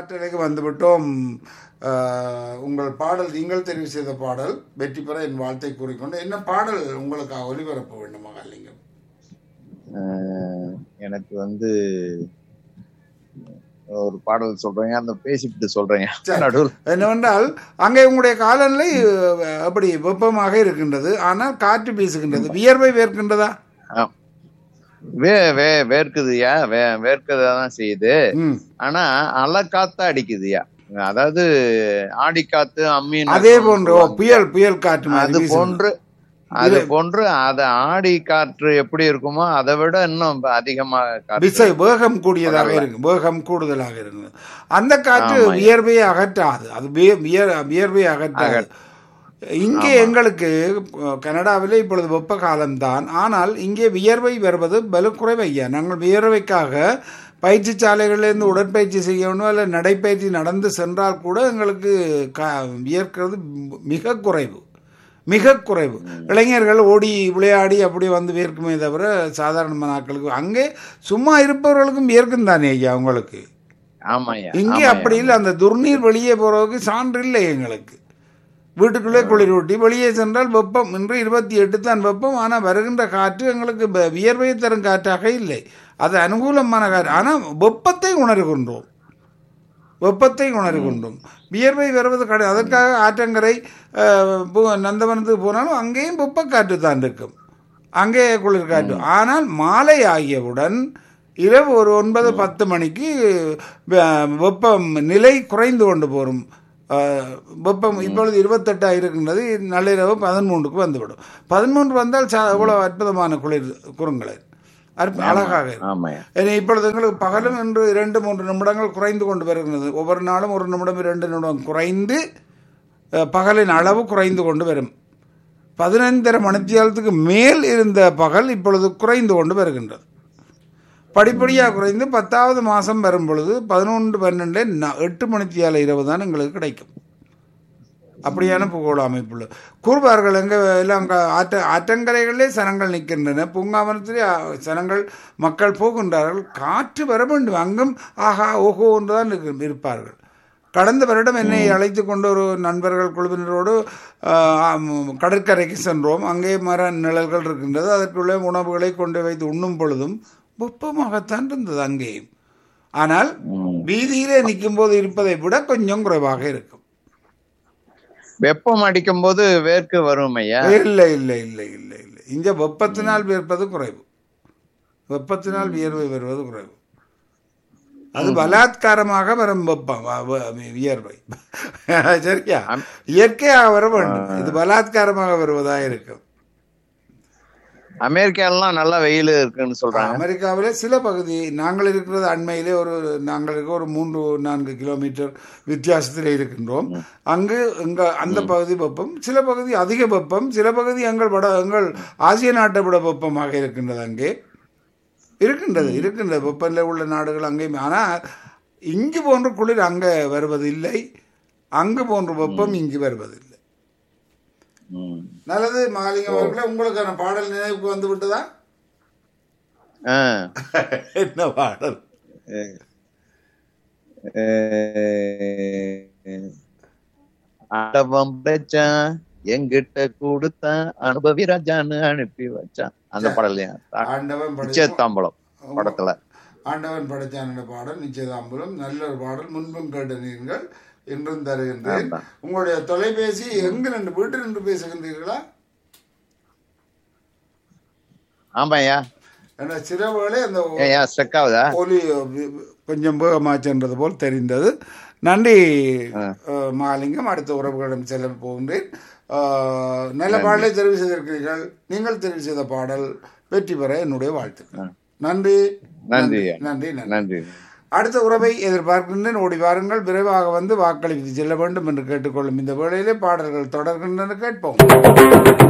காற்றலைக்கு வந்துவிட்டோம் அஹ், உங்கள் பாடல் நீங்கள் தெரிவு செய்த பாடல் வெற்றி பெற என் வாழ்த்தை கூறிக்கொண்டு என்ன பாடல் உங்களுக்கு ஒலிபரப்ப வேண்டும் மகாலிங்கம் அஹ் எனக்கு வந்து ஒரு பாடல் சொல்றேங்க அந்த பேசிட்டு சொல்றேங்க சரி. நடுவில் என்னவென்றால் அங்கே உங்களுடைய காலநிலை அஹ், அப்படி வெப்பமாக இருக்கின்றது ஆனால் காற்று வீசுகின்றது வியர்வை வேர்க்கின்றதா வே வே வேர்க்குதுயா வே வேர்க்கதான் செய்யுது ம் ஆனா அலை காத்தா அடிக்குதுயா அதாவது ஆடி காத்து அம்மி அதே போன்று ஓ, புயல் புயல் காற்று மாதிரி அது வீசுகிறது. போன்று அது போன்று அத ஆடி காற்று எப்படி இருக்குமோ அதை விட இன்னும் அதிகமா காற்று விசை வேகம் கூடியதாக இருக்கு வேகம் கூடுதலாக இருக்கு அந்த காற்று ஆமா. வியர்வையை அகற்றாது அது விய- வியர் வியர்வையை அகற்றாது இங்கே எங்களுக்கு அஹ், கனடாவிலே இப்பொழுது வெப்ப காலம்தான் ஆனால் இங்கே வியர்வை வருவது பலுக்குறைவு ஐயா நாங்கள் வியர்வைக்காக பயிற்சி சாலைகளிலிருந்து உடற்பயிற்சி செய்யணும் அல்ல நடைப்பயிற்சி நடந்து சென்றால் கூட எங்களுக்கு க வியர்க்கிறது மிக குறைவு மிக குறைவு இளைஞர்கள் ஓடி விளையாடி அப்படி வந்து வியர்க்குமே தவிர சாதாரண மக்களுக்கு அங்கே சும்மா இருப்பவர்களுக்கும் வியர்க்கும் தானே ஐயா உங்களுக்கு ஆமாய்யா இங்கே ஆமாய்யா. அப்படி இல்லை அந்த துர்நீர் வெளியே போறதுக்கு சான்று இல்லை எங்களுக்கு வீட்டுக்குள்ளே குளிர் ஊட்டி வெளியே சென்றால் வெப்பம் இன்று இருபத்தி எட்டு தான் வெப்பம் ஆனால் வருகின்ற காற்று எங்களுக்கு வ- வியர்வையை தரும் காற்றாக இல்லை அது அனுகூலமான காற்று ஆனால் வெப்பத்தை உணர்கின்றோம் வெப்பத்தை உணர்கின்றோம் வியர்வை வருவது கடை அதற்காக ஆற்றங்கரை அஹ், பு- நந்தவனத்துக்கு போனாலும் அங்கேயும் வெப்ப காற்று தான் இருக்கும் அங்கே குளிர் காற்று ஆனால் மாலை ஆகியவுடன் இரவு ஒரு ஒன்பது பத்து மணிக்கு வெ- வெப்பம் நிலை குறைந்து கொண்டு போகும் அஹ், வெப்பம் இப்பொழுது இருபத்தெட்டாக இருக்கின்றது நள்ளிரவு பதிமூன்றுக்கு வந்துவிடும் பதிமூன்று வந்தால் ச- எவ்வளவு அற்புதமான குளிர் குறுங்களை அற்ப அழகாக இருக்கும் ஆமாய்யா ஏன்னா இப்பொழுது எங்களுக்கு பகலும் இன்று இரண்டு மூன்று நிமிடங்கள் குறைந்து கொண்டு வருகிறது ஒவ்வொரு நாளும் ஒரு நிமிடம் இரண்டு நிமிடம் குறைந்து அஹ், பகலின் அளவு குறைந்து கொண்டு வரும் பதினைந்தரை மணித்தியாலத்துக்கு மேல் இருந்த பகல் இப்பொழுது குறைந்து கொண்டு வருகின்றது படிப்படியாக குறைந்து பத்தாவது மாதம் வரும் பொழுது பதினொன்று பன்னெண்டு ந- எட்டு மணித்தியால இரவு தான் எங்களுக்கு கிடைக்கும் அப்படியான பூகோள அமைப்புள்ள கூறுவார்கள் எங்க எல்லாம் அங்க ஆற்ற ஆற்றங்கரைகளிலே சனங்கள் நிற்கின்றன பூங்காவனத்திலே ஆ, சனங்கள் மக்கள் போகின்றார்கள் காற்று வர வேண்டும் அங்கும் ஆஹா ஓஹோ என்றுதான் இருக்கு- இருப்பார்கள் கடந்த வருடம் என்னை அழைத்து கொண்டு ஒரு நண்பர்கள் குழுவினரோடு ஆ, ஆம், கடற்கரைக்கு சென்றோம் அங்கே மர நிழல்கள் இருக்கின்றது அதற்குள்ளே உணவுகளை கொண்டு வைத்து உண்ணும் பொழுதும் வெப்பமாகத்தான் இருந்தது அங்கேயும் ஆனால் வீதியிலே நிற்கும் போது இருப்பதை விட கொஞ்சம் குறைவாக இருக்கும் வெப்பம் அடிக்கும் போது வேர்க்கு வரும் ஐயா இல்லை இல்லை இல்லை இல்லை இல்லை இங்க வெப்பத்தினால் வியர்ப்பது குறைவு வெப்பத்தினால் வியர்வை வருவது குறைவு அது பலாத்காரமாக வரும் வெப்பம் வ- வ- வியர்வை சரியா இயற்கையாக வர வேண்டும் இது பலாத்காரமாக வருவதாக இருக்கும் அமெரிக்காலாம் நல்லா வெயில் இருக்குன்னு சொல்றாங்க அமெரிக்காவிலே சில பகுதி நாங்கள் இருக்கிறது அண்மையிலே ஒரு நாங்கள் இருக்க ஒரு மூன்று நான்கு கிலோமீட்டர் வித்தியாசத்தில் இருக்கின்றோம் அங்கு எங்க அந்த பகுதி வெப்பம் சில பகுதி அதிக வெப்பம் சில பகுதி எங்கள் வட எங்கள் ஆசிய நாட்டை விட வெப்பமாக இருக்கின்றது அங்கே இருக்கின்றது இருக்கின்றது வெப்பநிலை உள்ள நாடுகள் அங்கேயும் ஆனால் இங்கு போன்ற குளிர் அங்கே வருவதில்லை அங்கு போன்ற வெப்பம் இங்கு வருவதில்லை ம். நல்லது மாலிங்கம் அவர்களே உங்களுக்கான பாடல் நினைவுக்கு வந்து விட்டதா ஆ. என்ன பாடல் அஹ் ஆடவம் வச்சான் எங்கிட்ட கொடுத்தான் அனுபவி ராஜான்னு அனுப்பி வச்சான் அந்த பாடல் ஆண்டவன் படைத்த நிச்சயத்தாம்பலம் படத்துல ஆண்டவன் படைச்சான பாடல் நிச்சயதாம்பலம் நல்ல ஒரு பாடல் முன்பும் கேட்ட நீங்கள் இன்றும் தருகின்றேன் ஆமா. உங்களுடைய தொலைபேசி எங்கு நின்று வீட்டில் நின்று பேசுகின்றீர்களா ஆமாய்யா ஏன்னா சில வேளை அந்த ஒ- ஏயா ஸ்ட்ரக் ஆகுதா ஒலி வி- கொஞ்சம் வேகமாச்சென்றது போல் தெரிந்தது நன்றி அஹ், மகாலிங்கம் அடுத்த உறவுகளிடம் செல்ல போகின்றேன் அஹ், நல்ல பாடலை தெரிவு செய்திருக்கிறீர்கள் நீங்கள் தெரிவு செய்த பாடல் வெற்றி பெற என்னுடைய வாழ்த்துக்கள் நன்றி நன்றி நன்றி நன்றி நன்றி அடுத்த உறவை எதிர்பார்க்கின்றேன் ஓடி வாருங்கள் விரைவாக வந்து வாக்களித்து செல்ல வேண்டும் என்று கேட்டுக்கொள்ளும் இந்த வேளையிலே பாடல்கள் தொடர்கின்றன கேட்போம்